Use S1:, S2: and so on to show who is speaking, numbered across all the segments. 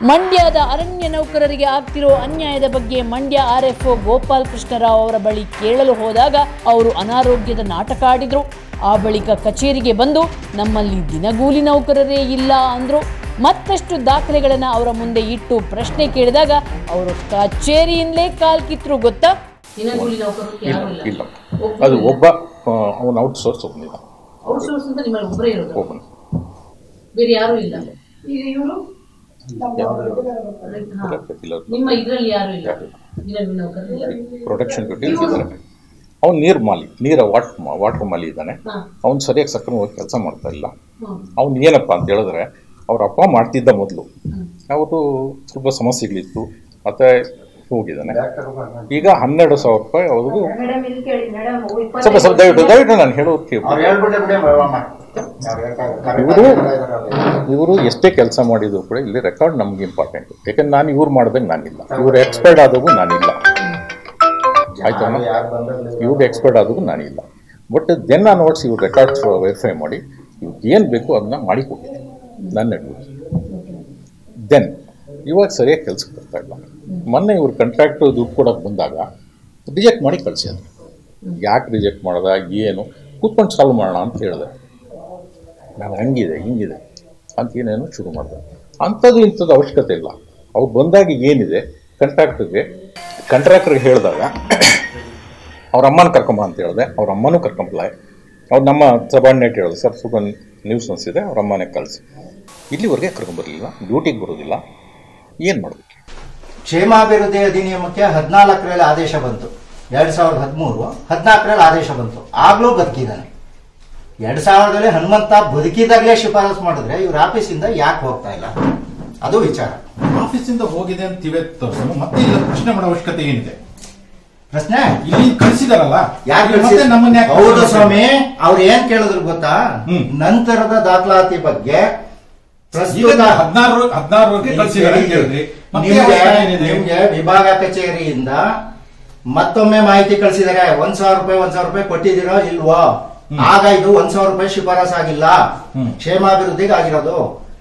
S1: ಮಂಡ್ಯದ ಅರಣ್ಯ ನೌಕರರಿಗೆ ಆಗ್ತಿರೋ ಅನ್ಯಾಯದ ಬಗ್ಗೆ ಮಂಡ್ಯ ಆರ್ಎಫ್ಒ ಗೋಪಾಲ್ ಕೃಷ್ಣರಾವ್ ಅವರ ಬಳಿ ಕೇಳಲು ಹೋದಾಗ ಅವರು ಅನಾರೋಗ್ಯದ ನಾಟಕ ಆಡಿದ್ರು ಆ ಬಳಿಕ ಕಚೇರಿಗೆ ಬಂದು ನಮ್ಮಲ್ಲಿ ದಿನಗೂಲಿ ನೌಕರರೇ ಇಲ್ಲ ಅಂದ್ರು ಮತ್ತಷ್ಟು ದಾಖಲೆಗಳನ್ನು ಅವರ ಮುಂದೆ ಇಟ್ಟು ಪ್ರಶ್ನೆ ಕೇಳಿದಾಗ ಅವರು ಕಚೇರಿಯಿಂದಲೇ ಕಾಲ್ ಕಿತ್ರು ಗೊತ್ತಾ ದಿನಗೂಲಿ ನೌಕರರು ಯಾರು ಇಲ್ಲ
S2: ಇಲ್ಲ ಅದು ಒಬ್ಬ ಅವನು ಔಟ್ಸೋರ್ಸ್ ಒಬ್ಬನಿಲ್ಲ
S1: ಔಟ್ಸೋರ್ಸ್ ಅಂತ ನಿಮ್ಮಲ್ಲಿ ಒಬ್ಬರೇ ಇರೋದು
S2: ಒಬ್ಬನು
S1: ಬೇರೆ ಯಾರು ಇಲ್ಲ ಈಗ ಇವರು ನಿಮ್ಮ ಇದರಲ್ಲಿ ಯಾರು ಇಲ್ಲ ದಿನಗೂಲಿ ನೌಕರರು ಇಲ್ಲ
S2: ಪ್ರೊಟೆಕ್ಷನ್ ಡ್ಯೂಟಿ ಇದ್ದಾರೆ ಅವ್ನು ನೀರು ಮಾಲಿ ನೀರ ವಾಟ್ ವಾಟರ್ ಮಾಲಿ ಇದ್ದಾನೆ
S1: ಹಾ.
S2: ಅವ್ನು ಸರಿಯಾಗಿ ಸಕ್ರಮವಾಗಿ ಕೆಲಸ ಮಾಡ್ತಾ ಇಲ್ಲ
S1: ಹ್ಮ್.
S2: ಅವ್ನು ಏನಪ್ಪ ಅಂತ ಹೇಳಿದ್ರೆ ಅವ್ರ ಅಪ್ಪ ಮಾಡ್ತಿದ್ದ ಮೊದಲು ಅವರು ಸ್ವಲ್ಪ ಸಮಸ್ಯೆಗಳಿತ್ತು ಮತ್ತೆ ಹೋಗಿದ್ದಾನೆ ಈಗ ಹನ್ನೆರಡು ಸಾವಿರ ರೂಪಾಯಿ ಅವ್ರಿಗೂ ಸ್ವಲ್ಪ ಸ್ವಲ್ಪ ದಯವಿಟ್ಟು ದಯವಿಟ್ಟು ನಾನು ಹೇಳೋದು ಕೇಳಿ
S3: ಅವ್ರು ಹೇಳ್ಬಿಟ್ಟೆ ಬಿಡಿ ಮಾಮ. ಅವ್ರು ಹೇಳ್ತಾರೆ.
S2: ಇವರು ಇವರು ಎಷ್ಟೇ ಕೆಲಸ ಮಾಡಿದ್ರು ಕೂಡ ಇಲ್ಲಿ ರೆಕಾರ್ಡ್ ನಮ್ಗೆ ಇಂಪಾರ್ಟೆಂಟ್ ಯಾಕಂದ್ರೆ ನಾನು ಇವ್ರು ಮಾಡ್ದಂಗೆ ನಾನಿಲ್ಲ ಇವ್ರು ಎಕ್ಸ್ಪರ್ಟ್ ಆದಾಗೂ ನಾನಿಲ್ಲ ಆಯ್ತಮ್ಮ
S3: ಯಾರು ಬಂದಾಗಲೂ
S2: ಇವ್ರಿಗೆ ಎಕ್ಸ್ಪರ್ಟ್ ಆದಾಗೂ ನಾನಿಲ್ಲ ಬಟ್ ದೆನ್ ನಾನು ನೋಟ್ಸ್ ಇವ್ರು ರೆಕಾರ್ಡ್ಸ್ ವೆರಿಫೈ ಮಾಡಿ ಇವ್ರಿಗೆ ಏನು ಬೇಕು ಅದನ್ನ ಮಾಡಿ ಕೊಟ್ಟಿದ್ದೀನಿ ನನ್ನ ಡ್ಯೂಟಿ ದೆನ್ ಇವಾಗ ಸರಿಯಾಗಿ ಕೆಲ್ಸಕ್ಕೆ ಬರ್ತಾ ಇಲ್ಲ ಮೊನ್ನೆ ಇವ್ರು ಕಾಂಟ್ರಾಕ್ಟ್ ದುಡ್ಡು ಕೊಡೋಕೆ ಬಂದಾಗ ರಿಜೆಕ್ಟ್ ಮಾಡಿ ಕಳಿಸಿದ್ರು ಯಾಕೆ ರಿಜೆಕ್ಟ್ ಮಾಡ್ದ ಏನು ಕೂತ್ಕೊಂಡು ಸಾಲ್ವ್ ಮಾಡೋಣ ಅಂತ ಹೇಳಿದೆ ನಾನು ಹಂಗಿದೆ ಹಿಂಗಿದೆ ಅಂತ ಏನೇನೋ ಶುರು ಮಾಡಿದೆ ಅಂಥದ್ದು ಇಂಥದ್ದು ಅವಶ್ಯಕತೆ ಇಲ್ಲ ಅವ್ರು ಬಂದಾಗ ಏನಿದೆ ಕಾಂಟ್ರಾಕ್ಟ್ರಿಗೆ ಕಾಂಟ್ರಾಕ್ಟ್ರಿಗೆ ಹೇಳಿದಾಗ ಅವ್ರ ಅಮ್ಮನ ಕರ್ಕೊಂಬ ಅಂತ ಹೇಳಿದೆ ಅವ್ರ ಅಮ್ಮನೂ ಕರ್ಕೊಂಬಲ್ಲ ಅವ್ರು ನಮ್ಮ ಸಬಾರ್ಡಿನೇಟ್ ಹೇಳಿದೆ ಸರ್ ಸ್ವಲ್ಪ ನ್ಯೂಸ್ ಅನಿಸಿದೆ ಅವ್ರ ಅಮ್ಮನೇ ಕಳಿಸಿ ಇಲ್ಲಿವರೆಗೆ ಕರ್ಕೊಂಬರ್ಲಿಲ್ಲ ಡ್ಯೂಟಿಗೆ ಬರೋದಿಲ್ಲ ಏನು ಮಾಡಬೇಕು
S3: ಕ್ಷೇಮಾಭಿವೃದ್ಧಿ ಅಧಿನಿಯಮಕ್ಕೆ ಹದಿನಾಲ್ಕರಲ್ಲಿ ಆದೇಶ ಬಂತು ಎರಡ್ ಸಾವಿರದ ಹದಿಮೂರು ಹದಿನಾಲ್ಕರಲ್ಲಿ ಆದೇಶ ಬಂತು ಆಗ್ಲೂ ಬದುಕಿದ್ದಾನೆ ಎರಡ್ ಸಾವಿರದಲ್ಲಿ ಹನುಮಂತ ಬದುಕಿದಾಗಲೇ ಶಿಫಾರಸು ಮಾಡಿದ್ರೆ ಇವ್ರ ಆಫೀಸಿಂದ ಯಾಕೆ ಹೋಗ್ತಾ ಇಲ್ಲ ಅದು ವಿಚಾರ
S4: ಆಫೀಸಿಂದ ಹೋಗಿದೆ ಅಂತ ಇವೆ ತೋರ್ಸು ಮತ್ತೆ ಇಲ್ಲ ಪ್ರಶ್ನೆ ಮಾಡೋ ಅವಶ್ಯಕತೆ ಏನಿದೆ
S3: ಪ್ರಶ್ನೆ
S4: ಇಲ್ಲಿ ಕಳಿಸಿದಾರಲ್ಲ
S3: ಯಾಕೆ
S4: ಮತ್ತೆ ನಮ್ಮನ್ನ ಯಾಕೆ
S3: ಹೌದು
S4: ಕಳ್ಸಿದ್ದಾರೆ?
S3: ಸ್ವಾಮಿ ಅವ್ರು ಏನ್ ಕೇಳಿದ್ರು ಗೊತ್ತಾ
S4: ಹ್ಮ್.
S3: ನಂತರದ ದಾಖಲಾತಿ ಬಗ್ಗೆ
S4: ಈಗ
S3: ಪ್ರಸ್ತುತ
S4: ಹದಿನಾರು ಹದಿನಾರವರೆಗೆ ಕಳಿಸಿದ್ದಾರೆ ಅಂತ ಹೇಳಿದ್ರಿ ಮತ್ತೆ
S3: ನಿಮ್ಗೆ
S4: ಅವಶ್ಯಕತೆ ಏನಿದೆ?
S3: ನಿಮ್ಗೆ ವಿಭಾಗ ಕಚೇರಿಯಿಂದ ಮತ್ತೊಮ್ಮೆ ಮಾಹಿತಿ ಕಳಿಸಿದ್ದಾರೆ ಒಂದ್ ಸಾವಿರ ರೂಪಾಯಿ ಒಂದ್ ಸಾವಿರ ರೂಪಾಯಿ ಕೊಟ್ಟಿದ್ದೀರೋ ಇಲ್ವೋ ಆಗ ಇದು ಒಂದ್ ಸಾವಿರ ರೂಪಾಯಿ ಶಿಫಾರಸ್ ಆಗಿಲ್ಲ
S4: ಹ್ಮ್.
S3: ಕ್ಷೇಮಾಭಿವೃದ್ಧಿಗೆ ಆಗಿರೋದು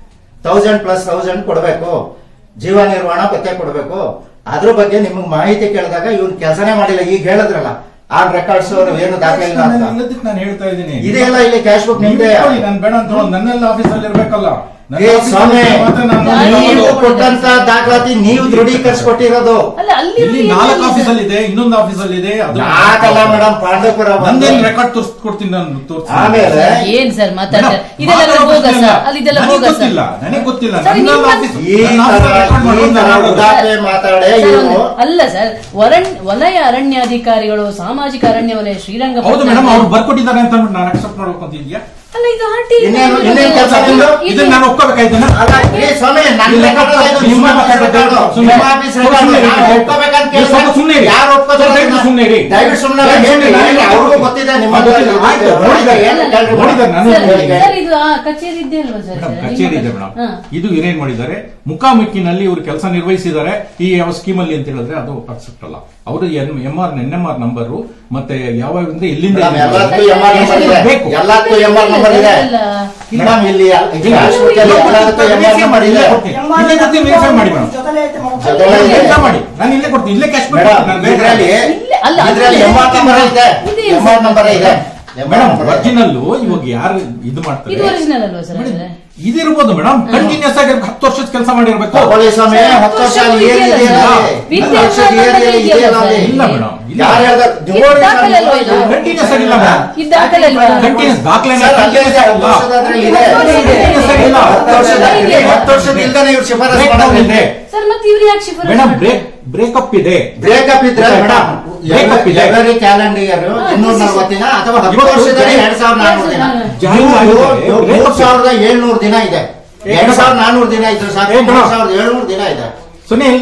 S3: ತೌಸಂಡ್ ಪ್ಲಸ್ ತೌಸಂಡ್ ಕೊಡಬೇಕು ಜೀವ ನಿರ್ವಹಣಾ ಭತ್ಯೆ ಕೊಡಬೇಕು ಅದ್ರ ಬಗ್ಗೆ ನಿಮ್ಗೆ ಮಾಹಿತಿ ಕೇಳಿದಾಗ ಇವ್ನು ಕೆಲಸನೇ ಮಾಡಿಲ್ಲ ಈಗ ಹೇಳಿದ್ರಲ್ಲ ಆ ರೆಕಾರ್ಡ್ಸ್ ಏನು ದಾಖಲೆ ಇಲ್ಲ
S4: ನಾನು
S3: ಅಂತ
S4: ಇಲ್ಲದಕ್ಕೆ ನಾನು ಹೇಳ್ತಾ ಇದ್ದೀನಿ
S3: ಇದೆಯಲ್ಲ ಇಲ್ಲಿ ಕ್ಯಾಶ್ ಬುಕ್
S4: ನೀವು
S3: ನಿಮ್ದೆ
S4: ಇಟ್ಕೊಳ್ಳಿ, ನಾನು ಬೇಡ ಅಂತ ಹೇಳೋದು ನನ್ನೆಲ್ಲ ಆಫೀಸಲ್ಲಿ ಇರ್ಬೇಕಲ್ಲ ನನ್ನ
S3: ಏ
S4: ಆಫೀಸಲ್ಲಿ
S3: ಸ್ವಾಮಿ
S4: ಮಾತ್ರ ನಾನು
S1: ನಾನು
S3: ನೀವು ಕೊಟ್ಟಂತ ದಾಖಲಾತಿ ನೀವು ದೃಢೀಕರಿಸ್ಕೊಟ್ಟಿರೋದು
S1: ಅಲ್ಲ ಅಲ್ಲಿ
S4: ಇಲ್ಲಿ ನಾಲ್ಕು ಆಫೀಸಲ್ಲಿ ಇದೆ ಇನ್ನೊಂದು ಆಫೀಸಲ್ಲಿ ಇದೆ ಅದು
S3: ನಾಲ್ಕಲ್ಲ ಮೇಡಮ್ ಪಾಂಡವಪುರ ಒಂದು.
S4: ನಂದೇನು ರೆಕಾರ್ಡ್ ತೋರಿಸ್ಕೊಡ್ತೀನಿ ನಾನು ತೋರಿಸ್ತೀನಿ
S3: ಆಮೇಲೆ
S1: ಏನ್ ಸರ್ ಮಾತಾಡ್ತಾರೆ
S4: ಮೇಡಮ್,
S1: ಇದೆಲ್ಲ
S4: ಮಾತಾಡೋ
S1: ಬೋಗಸ
S4: ಪ್ರಶ್ನೆ ಇಲ್ಲ.
S1: ಅಲ್ಲಿ ಇದೆಲ್ಲ
S4: ನನಗೆ
S1: ಬೋಗಸ
S4: ಗೊತ್ತಿಲ್ಲ ನನಗೆ ಗೊತ್ತಿಲ್ಲ
S1: ಸರಿ,
S4: ನನ್ನ
S1: ನಿಮ್ಮ-
S4: ಆಫೀಸ್
S3: ಈ
S4: ನನ್ನ ಆಫೀಸ್
S3: ತರ
S4: ರೆಕಾರ್ಡ್
S3: ಈ
S4: ಮಾಡೋದು
S3: ತರ
S4: ನಾನು
S3: ಉದಾಹರಣೆ ಮಾತಾಡೆ
S1: ಸರ್,
S3: ಇವರು
S1: ಒಂದು- ಅಲ್ಲ ಸರ್ ವರಣ್ ವಲಯ ಅರಣ್ಯಾಧಿಕಾರಿಗಳು ಸಾಮಾಜಿಕ ಅರಣ್ಯ ವಲಯ ಶ್ರೀರಂಗಪಟ್ಟಣ
S4: ಹೌದು ಮೇಡಮ್ ಅವ್ರು ಬರ್ಕೊಟ್ಟಿದ್ದಾರೆ ಅಂತ ಅಂದ್ಬಿಟ್ಟು ನಾನು ಅಕ್ಸೆಪ್ಟ್ ಮಾಡ್ಬೇಕು ಅಂತ ಇದೆಯಾ
S1: ಅಲ್ಲ ಇದು ಆರ್ ಟಿ
S3: ಇನ್ನೇನು- ಇನ್ನೇನು ಕೆಲ್ಸ ನಿಮ್ದು?
S4: ಇದನ್ನ ನಾನು ಒಪ್ಕೋಬೇಕಾಯ್ತೇನ
S3: ಅಲ್ಲ, ಏ ಸ್ವಾಮಿ, ನನ್ನ
S4: ಇಲ್ಲ,
S3: ರೆಕಾರ್ಡ್ ಅಲ್ಲ ಇದು,
S4: ನಿಮ್ಮ
S3: ನಿಮ್ಮ ಆಫೀಸ್
S4: ರೆಕಾರ್ಡ್
S3: ರೆಕಾರ್ಡ್.
S4: ಸುಮ್ನೆ.
S3: ನಿಮ್ಮ ಆಫೀಸ್
S4: ಸ್ವಲ್ಪ
S3: ರೆಕಾರ್ಡ್.
S4: ಸುಮ್ನೆ ಇರಿ.
S3: ನಾನು ಒಪ್ಕೋಬೇಕಂತ
S4: ನೀವು ಸ್ವಲ್ಪ
S3: ಕೇಳಿದ್ರೆ
S4: ಸುಮ್ನೆ ಇರಿ.
S3: ಯಾರು ಒಪ್ಕೋತಾರೆ
S4: ಸ್ವಲ್ಪ ದಯವಿಟ್ಟು ಸುಮ್ನೆ ಇರಿ.
S3: ದಯವಿಟ್ಟು ಸುಮ್ನೆ
S4: ದಯವಿಟ್ಟು
S3: ಹೇಳಿ.
S4: ಸುಮ್ನೆ ಇರಿ.
S3: ಅವ್ರಿಗೂ ಗೊತ್ತಿದೆ ನಿಮ್ಮ
S4: ಅದು ಗೊತ್ತಿದೆ. ಆಯ್ತು, ನೋಡಿದ್ದಾರೆ.
S3: ಏನು ಕೇಳ್ರಿ
S4: ನೋಡಿದ್ದಾರೆ, ನಾನು
S1: ಸರ್,
S4: ನೋಡಿದ್ದೀನಿ.
S1: ಸರ್, ಇದು ಆ ಕಚೇರಿ ಇದೆ ಅಲ್ವಾ ಸರ್
S4: ಮೇಡಮ್
S1: ನಿಮ್ಮ
S4: ಕಚೇರಿ ಇದೆ
S1: ಕಚೇರಿ?
S4: ಮೇಡಮ್
S1: ಹಾ.
S4: ಇದು ಇವ್ರೇನ್ ಮಾಡಿದ್ದಾರೆ ಮುಖಾಮುಖಿನಲ್ಲಿ ಇವರು ಕೆಲಸ ನಿರ್ವಹಿಸಿದ್ದಾರೆ ಈ ಯಾವ ಸ್ಕೀಮ್ ಅಲ್ಲಿ ಅಂತ ಹೇಳಿದ್ರೆ ಅದು ಅಕ್ಸೆಪ್ಟ್ ಅಲ್ಲ ಅವರು M R N M R number ಮತ್ತೆ ಯಾವಾಗಿಂದ ಎಲ್ಲಿಂದ
S3: ಮೇಡಮ್,
S4: ಎಲ್ಲಿಂದ
S3: ಎಲ್ಲದಕ್ಕೂ MR ನಂಬರ್ ಇದೆ.
S4: ಬೇಕು.
S3: ಎಲ್ಲದಕ್ಕೂ MR ನಂಬರ್ ಇದೆ
S1: ಅಲ್ಲ.
S3: ಮೇಡಮ್ ಇಲ್ಲಿ
S4: ಇಲ್ಲ,
S3: ಆಸ್ಪತ್ರೆಯಲ್ಲಿ ಎಲ್ಲದಕ್ಕೂ MR
S4: verify
S3: ನಂಬರ್
S4: ಮಾಡಿ,
S3: ಇದೆ
S4: ಇಲ್ಲೇ ಕೊಡ್ತೀನಿ. ಇಲ್ಲೇ ಕೊಡ್ತೀನಿ, verify ಮಾಡಿ ಮೇಡಮ್
S3: ಜೊತೆಲೆ
S4: ಇಲ್ಲೇ
S3: ಇದೆ.
S4: ಮಾಡಿ ನಾನು ಇಲ್ಲೇ ಕೊಡ್ತೀನಿ ಇಲ್ಲೇ ಕ್ಯಾಶ್
S3: ಮೇಡಮ್ ಇದರಲ್ಲಿ
S1: ಇಲ್ಲ, ಅಲ್ಲ,
S3: ಇದರಲ್ಲಿ
S1: ಅದ್ರಲ್ಲಿ
S3: MR ನಂಬರ್ ಇದೆ
S1: ಇದೆ
S3: MR ನಂಬರ್ ಇದೆ MR
S4: ಮೇಡಮ್
S3: ನಂಬರ್ ಇದೆ.
S4: ಒರಿಜಿನಲ್ ಇವಾಗ ಯಾರು ಇದು ಮಾಡ್ತಾರೆ
S1: ಇದು ಒರಿಜಿನಲ್ ಅಲ್ವಾ ಸರ್
S4: ಮೇಡಮ್,
S1: ಅಂದ್ರೆ?
S4: ಇದಿರ್ಬೋದು ಮೇಡಮ್ ಕಂಟಿನ್ಯೂಸ್ ಆಗಿ ಹತ್ತು ವರ್ಷದ ಕೆಲಸ ಮಾಡಿರ್ಬೇಕು
S3: ತಗೊಳ್ಳಿ ಸ್ವಾಮಿ
S1: ಸರ್,
S3: ಹತ್ತು ವರ್ಷ
S1: ಹತ್ತು ವರ್ಷ
S3: ಏನಿದೆ
S1: ಇದೆಯಲ್ಲ
S3: ಅಲ್ಲಿ?
S1: ವಿದ್ಯೆ
S3: ಹತ್ತು ವರ್ಷ
S1: ಅನ್ನೋದು
S3: ಏನಿದೆ
S1: ಇದೆಯಲ್ಲ
S3: ಇದೆಯಲ್ಲ ಅಲ್ಲಿ?
S1: ಸರ್?
S4: ಇಲ್ಲ ಮೇಡಮ್ ಇಲ್ಲ
S3: ಯಾರು ಹೇಳ್ದ?
S1: ಇದು ದಾಖಲೆ ಅಲ್ವಾ ಇದು?
S4: ಕಂಟಿನ್ಯೂಸ್ ಆಗಿಲ್ಲ ಮೇಡಮ್
S1: ಇದು ದಾಖಲೆ ಅಲ್ವಾ?
S4: ಕಂಟಿನ್ಯೂಸ್ ದಾಖಲೆ
S3: ಸರ್, ಅಲ್ಲೇ ಇದೆ, ಹತ್ತು ವರ್ಷದಾದ್ರಲ್ಲಿ ಇದೆ.
S1: ಹತ್ತು ವರ್ಷದ ಇದೆ.
S3: ಹತ್ತು ವರ್ಷದ
S1: ಇದೆ.
S3: ಹತ್ತು ವರ್ಷದ ಇಲ್ದಾನೆ ಇವ್ರು ಶಿಫಾರಸ್ ಮಾಡೋದಿಲ್ಲ
S1: ಸರ್ ಮತ್ತೆ ಇವ್ರು ಯಾಕೆ ಶಿಫಾರಸು
S4: ಮೇಡಮ್
S1: ಮಾಡ್ತಾರೆ?
S4: ಬ್ರೇಕ್ ಬ್ರೇಕಪ್ ಇದೆ
S3: ಬ್ರೇಕಪ್ ಇದ್ರೆ ಮೇಡಮ್
S4: Breakup ಇದೆ.
S3: ಎವರಿ ಕ್ಯಾಲೆಂಡರ್ ಇಯರ್ ಇನ್ನೂರ ನಲವತ್ತಿನ ಅಥವಾ ಹತ್ತು
S4: ಇವತ್ತು
S3: ವರ್ಷದಲ್ಲಿ ಎರಡ್ ಸಾವಿರದ ನಾನ್ನೂರು ದಿನ
S4: ಜಾಯಿನ್
S3: ಇವ್ರು
S4: ಆಗಿದೆ.
S3: ಮೂರ್
S4: Breakup
S3: ಸಾವಿರದ ಏಳ್ನೂರು ದಿನ ಇದೆ ಎರಡ್ ಸಾವಿರದ ನಾನ್ನೂರು ದಿನ ಇದ್ರೆ ಸಾಕು
S4: ಏ,
S3: ಮೂರ್
S4: ಮೇಡಮ್.
S3: ಸಾವಿರದ ಏಳ್ನೂರು ದಿನ ಇದೆ
S4: ಸುನೀಲ್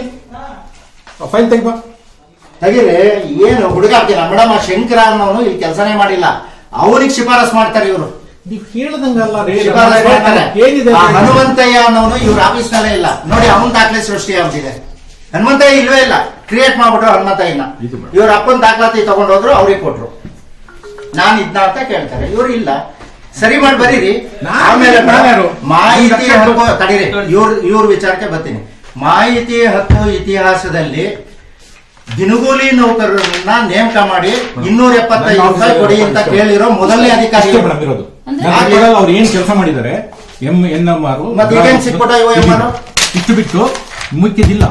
S4: ಫೈಲ್ ತೆಗಿಬಾ
S3: ತೆಗೀರಿ ಏನು ಹುಡುಗ ಆಗ್ತೀರಾ ಮೇಡಮ್ ಆ ಶಂಕರ ಅನ್ನೋನು ಇಲ್ಲಿ ಕೆಲಸನೇ ಮಾಡಿಲ್ಲ ಅವ್ರಿಗೆ ಶಿಫಾರಸ್ ಮಾಡ್ತಾರೆ ಇವರು
S4: ನೀವು ಕೇಳದಂಗಲ್ಲ ರೇ
S3: ಶಿಫಾರಸ್ ಮಾಡ್ತಾರೆ
S4: ಏನಿದೆ
S3: ಆ ಹನುಮಂತಯ್ಯ ಅನ್ನೋನು ಇವ್ರ ಆಫೀಸ್ ನಲ್ಲೇ ಇಲ್ಲ ನೋಡಿ ಅವನ್ ದಾಖಲೆ ಸೃಷ್ಟಿ ಆಗ್ಬಿಟ್ಟಿದೆ ಹನುಮಂತಯ್ಯ ಇಲ್ವೇ ಇಲ್ಲ ಕ್ರಿಯೇಟ್ ಮಾಡ್ಬಿಟ್ರು ಹನುಮಂತಯ್ಯನ
S4: ಇದು ಮೇಡಮ್.
S3: ಇವ್ರ ಅಪ್ಪನ ದಾಖಲಾತಿ ತಗೊಂಡೋದ್ರು ಅವ್ರಿಗೆ ಕೊಟ್ರು ನಾನ್ ಇದ್ನ ಅಂತ ಕೇಳ್ತಾರೆ ಇವ್ರು ಇಲ್ಲ ಸರಿ ಮಾಡಿ ಬರೀರಿ
S4: ನಾನ್
S3: ಆಮೇಲೆ
S4: ನಾನ್ ಯಾರು?
S3: ಮಾಹಿತಿ
S4: ನಾನು
S3: ಹಕ್ಕು ತಡೀರಿ ಇವ್ರ ಇವ್ರ ವಿಚಾರಕ್ಕೆ ಬರ್ತೀನಿ ಮಾಹಿತಿ ಹಕ್ಕು ಇತಿಹಾಸದಲ್ಲಿ ದಿನಗೂಲಿ ನೌಕರರನ್ನ ನೇಮಕ ಮಾಡಿ ಇನ್ನೂರ ಎಪ್ಪತ್ತೈದು ರೂಪಾಯಿ ಕೊಡಿ ಅಂತ ಕೇಳಿರೋ ಮೊದಲನೇ ಅಧಿಕಾರಿ
S4: ಅಷ್ಟೇ ಮೇಡಮ್ ಇರೋದು
S1: ಅಂದ್ರೆ-
S4: ನಾನು ಕೇಳಲ್ಲ ಅವ್ರು ಏನ್ ಕೆಲಸ ಮಾಡಿದ್ದಾರೆ ಎಂ ಎನ್ ಎಂ ಆರ್
S3: ಮತ್ತೆ ಈಗೇನ್ ಸಿಕ್ಬಿಟ್ಟ ಇವ MR?
S4: ಇಷ್ಟು ಬಿಟ್ಟು ಮುಖ್ಯದಿಲ್ಲ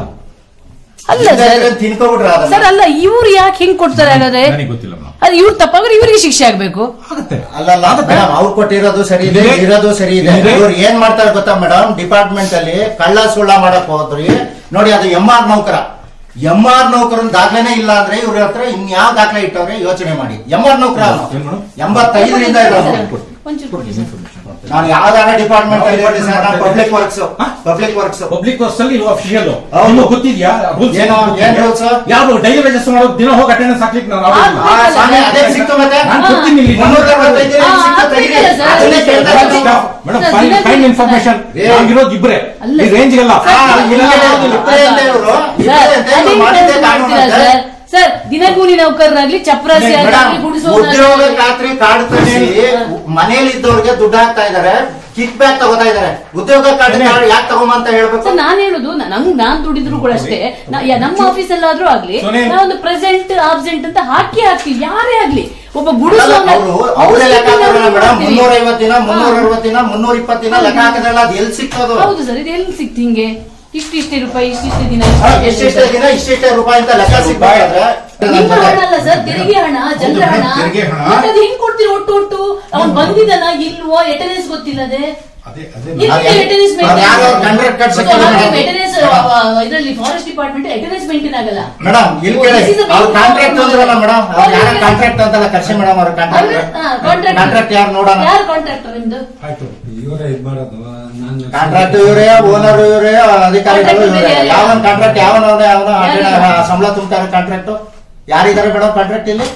S1: ಅಲ್ಲ ಸರ್
S3: ತಿನ್ಕೋಬಿಟ್ರ
S1: ಸರ್ ಅಲ್ಲ ಇವ್ರು ಯಾಕೆ ಹಿಂಗ್ ಕೊಡ್ತಾರೆ ಹಾಗಾದ್ರೆ
S4: ನನಗೆ ಗೊತ್ತಿಲ್ಲ ಮೇಡಮ್
S1: ಅದು ಇವ್ರು ತಪ್ಪಾದ್ರೆ ಇವರಿಗೆ ಶಿಕ್ಷೆ ಆಗ್ಬೇಕು
S4: ಆಗುತ್ತೆ
S3: ಅಲ್ಲಲ್ಲ ಮೇಡಮ್ ಅವ್ರು ಕೊಟ್ಟಿರೋದು ಸರಿ ಇದೆ
S4: ಇದೆ.
S3: ಇರೋದು ಸರಿ ಇದೆ
S4: ಇದೆ.
S3: ಇವ್ರು ಏನ್ ಮಾಡ್ತಾರೆ ಗೊತ್ತಾ ಮೇಡಮ್ ಡಿಪಾರ್ಟ್ಮೆಂಟ್ ಅಲ್ಲಿ ಕಳ್ಳ ಸುಳ್ಳ ಮಾಡಕ್ ಹೋದ್ರಿ ನೋಡಿ ಅದು ಎಂ ಆರ್ ನೌಕರ ಎಂ ಆರ್ ನೌಕರನ್ ದಾಖಲೆನೇ ಇಲ್ಲ ಅಂದ್ರೆ ಇವ್ರ ಹತ್ರ ಇನ್ಯಾವ ದಾಖಲೆ ಇಟ್ಟವ್ರೆ ಯೋಚನೆ ಮಾಡಿ ಎಂ ಆರ್ ನೌಕರ ಅವ್ನು.
S4: ಏನ್ ಮೇಡಮ್?
S3: ಎಂಬತ್ತೈದರಿಂದ ಇರೋದು
S1: ಒಂಚೂರು ಕೊಡಿ ಸರ್.
S3: ನಾನು ಯಾವ್ದಾರ ಡಿಪಾರ್ಟ್ಮೆಂಟ್ ಅಲ್ಲಿ ಇರೋದು ಸರ್ ನಾನು public works public works
S4: public bus ಅಲ್ಲಿ ಅಫಿಷಿಯಲ್
S3: ಹೌದು.
S4: ನಿಮಗೆ ಗೊತ್ತಿದ್ಯಾ rules
S3: ಏನು
S4: ಗೊತ್ತಿದ್ಯಾ?
S3: ಏನ್ ರೂಲ್ಸ್
S4: ಯಾವ್ದು ಡೈಲಿ ವೇಜಸ್ ಮಾಡೋದು ದಿನ ಹೋಗಿ ಅಟೆಂಡೆನ್ಸ್ ಹಾಕ್ಲಿಕ್ಕೆ ನಾನು ಆಗೋದಿಲ್ಲ.
S1: ಆ,
S3: ಆ ಸ್ವಾಮಿ ಅದೇ ಸಿಕ್ತು ಮತ್ತೆ
S4: ನಾನು ಕೊಡ್ತೀನಿ ಇಲ್ಲಿ.
S3: ಮುನ್ನೂರ ಅರವತ್ತೈದು ದಿನ
S1: ಆ,
S3: ಸಿಕ್ತು
S1: ಆ,
S3: ತೆಗೀರಿ.
S1: ಇಲ್ಲ ಸರ್.
S3: ಅದನ್ನೇ ಕೇಳ್ತಾ
S1: ಅದು
S3: ಇದ್ದೀನಿ.
S1: ಸ್ಟಾಫ್.
S4: ಮೇಡಮ್
S1: ಸರ್,
S4: ಫೈನ್
S1: ದಿನ
S4: ಫೈನ್
S1: ದಿನ
S4: ಇನ್ಫಾರ್ಮೇಶನ್
S3: ಏ.
S4: ನಾವಿರೋದು ಇಬ್ರೆ
S1: ಅಲ್ಲ
S4: ಈ ರೇಂಜ್ಗೆಲ್ಲ
S3: ಆ, ಇಲ್ಲ, ಇಬ್ಬರೇ ಅಂತ ಇವ್ರು. ಇಬ್ಬರೇ
S1: ಸರ್,
S3: ಅಂತ ಇವ್ರು
S1: ಅದೇನ್
S3: ಮಾಡಿದ್ದೇ
S1: ಕೆಲಸ
S3: ಕಾನೂನು
S1: ಮಾಡ್ತೀರಾ
S3: ಅಂತ.
S1: ಸರ್? ಸರ್ ದಿನಗೂಲಿ ನೌಕರರಾಗ್ಲಿ ಚಪ್ರಾಸಿ
S3: ಮೇಡಮ್,
S1: ಆಗಲಿ ಗುಡಿಸೋದಾಗ್ಲಿ
S3: ಉದ್ಯೋಗ ಖಾತ್ರಿ ಕಾರ್ಡ್ ತರಿಸಿ ಮನೇಲಿ ಇದ್ದವ್ರಿಗೆ ದುಡ್ಡು ಹಾಕ್ತಾ ಇದಾರೆ ಕಿಕ್ ಬ್ಯಾಕ್ ತಗೋತಾ ಇದಾರೆ ಉದ್ಯೋಗ ಖಾತ್ರಿ ಕಾರ್ಡ್ ಯಾಕೆ ತಗೊಂಬಂತ ಹೇಳ್ಬೇಕು
S1: ಸರ್ ನಾನ್ ಹೇಳುದು ನ- ನಂಗ್ ನಾನ್ ದುಡಿದ್ರು ಕೂಡ ಅಷ್ಟೇ ನಾ- ಯಾ- ನಮ್ಮ ಆಫೀಸ್ ಅಲ್ಲಾದ್ರೂ ಆಗ್ಲಿ
S4: ಸೊನೆ-
S1: ನಾವೊಂದು ಪ್ರೆಸೆಂಟ್ ಆಬ್ಸೆಂಟ್ ಅಂತ ಹಾಕಿ ಹಾಕ್ತಿವಿ ಯಾರೇ ಆಗ್ಲಿ ಒಬ್ಬ
S3: ಅಲ್ಲ,
S1: ಗುಡಿಸೋನ
S3: ಅವ್ರು ಅವರೇ ಲೆಕ್ಕ ಹಾಕಿದ್ರಲ್ಲ ಮೇಡಮ್ ಮುನ್ನೂರ ಐವತ್ತು ದಿನ ಮುನ್ನೂರ ಅರವತ್ತು ದಿನ ಮುನ್ನೂರ ಇಪ್ಪತ್ತು ದಿನ ಲೆಕ್ಕ ಹಾಕಿದ್ರಲ್ಲ ಅದು ಎಲ್ಲಿ ಸಿಕ್ತದು
S1: ಹೌದು ಸರ್ ಇದು ಎಲ್ಲಿ ಸಿಕ್ತು ಹಿಂಗೆ ಇಷ್ಟಿಷ್ಟೇ ರೂಪಾಯಿ ಇಷ್ಟಿಷ್ಟೇ ದಿನ
S3: ಹಾ,
S1: ಇಷ್ಟಿಷ್ಟೇ
S3: ಎಷ್ಟೆಷ್ಟೇ ದಿನ ಇಷ್ಟೆಷ್ಟೇ ರೂಪಾಯಿ ಅಂತ ಲೆಕ್ಕ ಸಿಕ್ಬೇಕಾದ್ರೆ
S1: ನಿಮ್ಮ ಹಣ ಅಲ್ಲ ಸರ್ ತೆರಿಗೆ ಹಣ ಜನರ ಹಣ
S4: ತೆರಿಗೆ ಹಣ.
S1: ಮತ್ತೆ ಅದು ಹೆಂಗ್ ಕೊಡ್ತೀರಿ ಒಟ್ಟು ಒಟ್ಟು ಅವ್ನ್ ಬಂದಿದ್ದಾನ ಇಲ್ವೋ ಅಟೆಂಡೆನ್ಸ್ ಗೊತ್ತಿಲ್ಲದೆ
S4: ಅದೇ ಅದೇ
S1: ಎಲ್ಲಿ
S3: ಅದೇ.
S1: attendance maintain
S3: ಅವ್ರು ಯಾರೋ
S1: ಆಗಲ್ಲ?
S3: contract card
S1: So,
S3: secretary
S1: ಹಾಗಾಗಿ
S3: ಮಾಡಿ.
S1: attendance, ಆ, ಇದ್ರಲ್ಲಿ ಫಾರೆಸ್ಟ್ ಡಿಪಾರ್ಟ್ಮೆಂಟ್ ಅಟೆಂಡೆನ್ಸ್ ಮೇಂಟೈನ್ ಆಗಲ್ಲ
S3: ಮೇಡಮ್ ಇಲ್ಲಿ ಕೇಳಿ
S1: This is a
S3: ಅವ್ರು
S1: main
S3: ಕಾಂಟ್ರಾಕ್ಟ್
S1: problem.
S3: ಅಂದ್ರಲ್ಲ ಮೇಡಮ್ ಅವ್ರು ಯಾರ
S1: ಹೌದು.
S3: ಕಾಂಟ್ರಾಕ್ಟ್ ಅಂತಲ್ಲ ಕರ್ಸಿ ಮೇಡಮ್ ಅವ್ರ
S1: ಅವ್ರು- ಹಾ,
S3: ಕಾಂಟ್ರಾಕ್ಟ್
S1: contractor.
S3: ಕಾಂಟ್ರಾಕ್ಟ್ ಯಾರು ನೋಡೋಣ
S1: ಯಾರು ಕಾಂಟ್ರಾಕ್ಟರ್ ನಿಮ್ದು
S4: ಆಯ್ತು
S5: ಇವರೇ ಇದ್ ಮಾಡೋದು ನಾನು
S3: ಕಾಂಟ್ರಾಕ್ಟ್ ಇವರೇ ಓನರ್ ಇವರೇ ಅಧಿಕಾರಿಗಳು
S1: Contractor
S3: ಇವರೇ
S1: ಬೇರೆ
S3: ಯಾವ ಕಾಂಟ್ರಾಕ್ಟ್ ಯಾವ ಯಾವ
S1: ಯಾರಿಲ್ಲ.
S3: ಸಂಬಳ ತುಂಬ್ತಾರೆ ಕಾಂಟ್ರಾಕ್ಟ್ ಯಾರಿದ್ದಾರೆ ಮೇಡಮ್ ಕಾಂಟ್ರಾಕ್ಟ್ ಇಲ್ಲಿ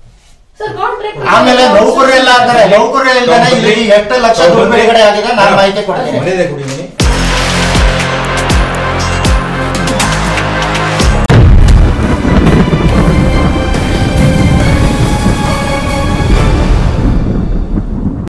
S1: ಸರ್ ಕಾಂಟ್ರಾಕ್ಟರ್
S3: ಆಮೇಲೆ ನೌಕರರೆಲ್ಲ ಅಂತಾರೆ ನೌಕರರು ಇಲ್ದಾನೆ ಇಲ್ಲಿ ಎಷ್ಟು ಲಕ್ಷ ದುಡ್ಡು ಬಿಡುಗಡೆ ಆಗಿದೆ ನಾನು ಮಾಹಿತಿ ಕೊಡ್ತೀನಿ
S5: ಮನೆಯದೇ ಕುಡಿದೀನಿ